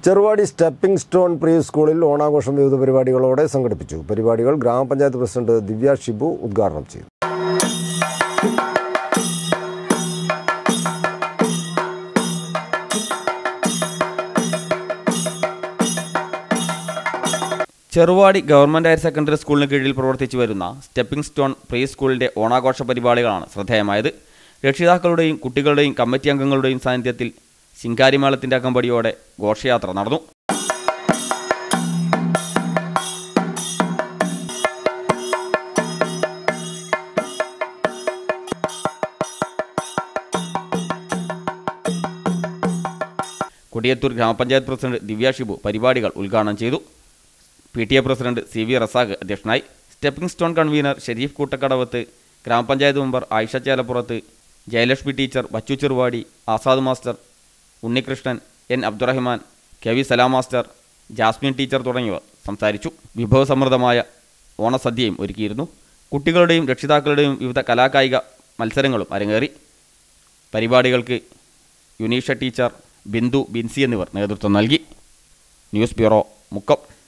Cheruvadi stepping stone pre സ്കൂളിൽ ഓണാഘോഷം വിവിധ പരിപാടികളോടെ സംഘടിപ്പിച്ചു പരിപാടികൾ ഗ്രാമപഞ്ചായത്ത് പ്രസിഡന്റ് ദിവ്യ ഷിബു ഉദ്ഘാടനം ചെയ്തു ചെറുവാടി ഗവൺമെൻറ് ഹയർ സെക്കൻഡറി സ്കൂളിന് കീഴിൽ പ്രവർത്തിച്ചു വരുന്ന സ്റ്റെപ്പിംഗ് സ്റ്റോൺ പ്രീ സ്കൂളിൻ്റെ ഓണാഘോഷ പരിപാടികളാണ് ശ്രദ്ധേയമായത് രക്ഷിതാക്കളുടെയും കുട്ടികളുടെയും കമ്മിറ്റി അംഗങ്ങളുടെയും സാന്നിധ്യത്തിൽ ശിങ്കാരിമേളത്തിൻ്റെ അകമ്പടിയോടെ ഘോഷയാത്ര നടന്നു കൊടിയത്തൂർ ഗ്രാമപഞ്ചായത്ത് പ്രസിഡന്റ് ദിവ്യ ഷിബു പരിപാടികൾ ഉദ്ഘാടനം ചെയ്തു P T A president C V Razak അധ്യക്ഷനായി stepping stone convener Sharif Koottakkadavath ഗ്രാമപഞ്ചായത്ത് member Ayisha Chelappurath Jayalakshmi teacher Bachu Cheruvadi Azad master Unnikrishnan N Abdurahman K V Salam master Jasmine teacher തുടങ്ങിയവർ സംസാരിച്ചു വിഭവസമൃദ്ധമായ ഓണസദ്യയും ഒരുക്കിയിരുന്നു കുട്ടികളുടെയും രക്ഷിതാക്കളുടെയും വിവിധ കലാകായിക മത്സരങ്ങളും അരങ്ങേറി പരിപാടികൾക്ക് യുനീഷ ടീച്ചർ ബിന്ദു ബിൻസി എന്നിവർ നേതൃത്വം നൽകി ന്യൂസ് ബ്യൂറോ മുക്കം